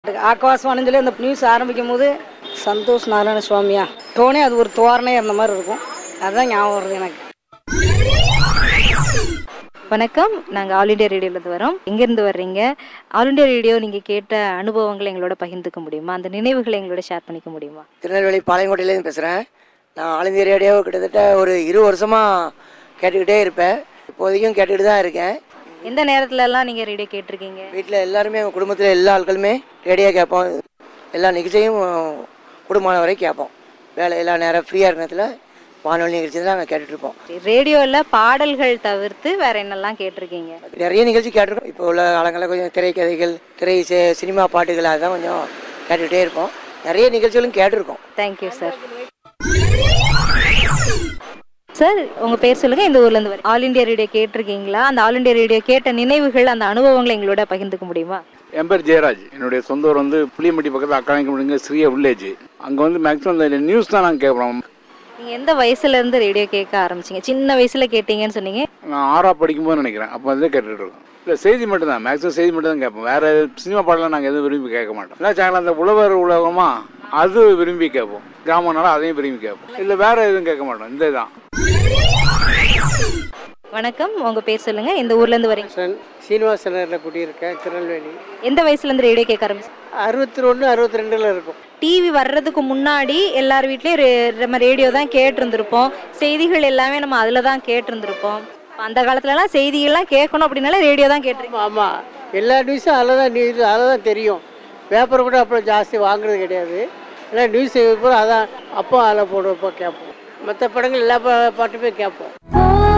ஆகாசவாணியில் இந்த நியூஸ் ஆரம்பிக்கும் போது சந்தோஷ் நாராயண சுவாமியா டோனே அது ஒரு தோரணையாக இருந்த மாதிரி இருக்கும் அதுதான் ஞாபகம் வருது எனக்கு வணக்கம் நாங்கள் ஆல் இண்டியா ரேடியோலேருந்து வரோம் எங்கேருந்து வர்றீங்க ஆல் இண்டியா ரேடியோ நீங்கள் கேட்ட அனுபவங்களை எங்களோட பகிர்ந்துக்க முடியுமா அந்த நினைவுகளை எங்களோட ஷேர் பண்ணிக்க முடியுமா திருநெல்வேலி பாளையங்கோட்டையிலேருந்து பேசுகிறேன் நான் ஆல் இந்தியா ரேடியோ கிட்டத்தட்ட ஒரு இரு வருஷமாக கேட்டுக்கிட்டே இருப்பேன் இப்போதைக்கும் கேட்டுக்கிட்டு தான் இருக்கேன் எந்த நேரத்துலலாம் நீங்கள் ரேடியோ கேட்டிருக்கீங்க வீட்டில் எல்லாருமே எங்கள் குடும்பத்தில் எல்லா ஆட்களுமே ரேடியோ கேட்போம் எல்லா நிகழ்ச்சியும் குடும்பமான வரை கேட்போம் வேலை எல்லா நேரம் ஃப்ரீயாக இருக்கிற நேரத்தில் வானொலி நிகழ்ச்சி தான் நாங்கள் கேட்டுட்ருப்போம் ரேடியோவில் பாடல்கள் தவிர்த்து வேற என்னெல்லாம் கேட்டிருக்கீங்க நிறைய நிகழ்ச்சி கேட்டிருக்கோம் இப்போ உள்ள காலங்களில் கொஞ்சம் திரைக்கதைகள் திரை சி- சினிமா பாட்டுகள் அதுதான் கொஞ்சம் கேட்டுக்கிட்டே இருப்போம் நிறைய நிகழ்ச்சிகளும் கேட்டிருக்கோம் தேங்க்யூ சார் சார் உங்கள் பேர் சொல்லுங்கள் இந்த ஊர்லேருந்து வர ஆல் இண்டியா ரேடியோ கேட்டிருக்கீங்களா அந்த ஆல் இண்டியா ரேடியோ கேட்ட நினைவுகள் அந்த அனுபவங்களை எங்களோட பகிர்ந்துக்க முடியுமா என் பேர் ஜெயராஜ் என்னுடைய சொந்த ஊர் வந்து புளியம்பட்டி பக்கத்தில் அக்காணிக்கப்படுங்க ஸ்ரீய வில்லேஜ் அங்கே வந்து மேக்ஸிமம் இந்த நியூஸ் தான் நாங்கள் கேட்குறோம் நீங்கள் எந்த வயசுலேருந்து ரேடியோ கேட்க ஆரம்பிச்சீங்க சின்ன வயசில் கேட்டீங்கன்னு சொன்னீங்க நான் ஆறா படிக்கும்போது நினைக்கிறேன் அப்போ வந்து கேட்டுட்டு இருக்கோம் இல்லை செய்தி மட்டும் தான் மேக்ஸிமம் செய்தி மட்டும் தான் கேட்போம் வேறு சினிமா பாடலாம் நாங்கள் எதுவும் விரும்பி கேட்க மாட்டோம் இல்லை சேனல் அந்த உழவர் உலகமா அது விரும்பி கேட்போம் கிராமம்னால அதையும் விரும்பி கேட்போம் இல்லை வேறு எதுவும் கேட்க மாட்டோம் இந்த தான் வணக்கம் உங்கள் பேர் சொல்லுங்கள் இந்த ஊர்லேருந்து வரீங்க சீனிவாச நகரில் குடியிருக்கேன் திருநெல்வேலி எந்த வயசுலேருந்து ரேடியோ கேட்க ஆரம்பிச்சு அறுபத்தி ஒன்று அறுபத்தி ரெண்டில் இருக்கும் டிவி வர்றதுக்கு முன்னாடி எல்லார் வீட்லேயும் ரே- நம்ம ரேடியோ தான் கேட்டிருந்திருப்போம் செய்திகள் எல்லாமே நம்ம அதில் தான் கேட்டிருந்திருப்போம் அந்த காலத்துலலாம் செய்திகள்லாம் கேட்கணும் அப்படின்னாலே ரேடியோ தான் கேட்டிருக்கோம் ஆமாம் எல்லா நியூஸும் அதில் தான் நியூஸ் அதில் தான் தெரியும் பேப்பர் கூட அப்புறம் ஜாஸ்தி வாங்குறது கிடையாது எல்லாம் நியூஸ் பூரா அதான் அப்போ அதில் போடுறப்போ கேட்போம் மற்ற படங்கள் எல்லா பா- பாட்டுமே கேட்போம்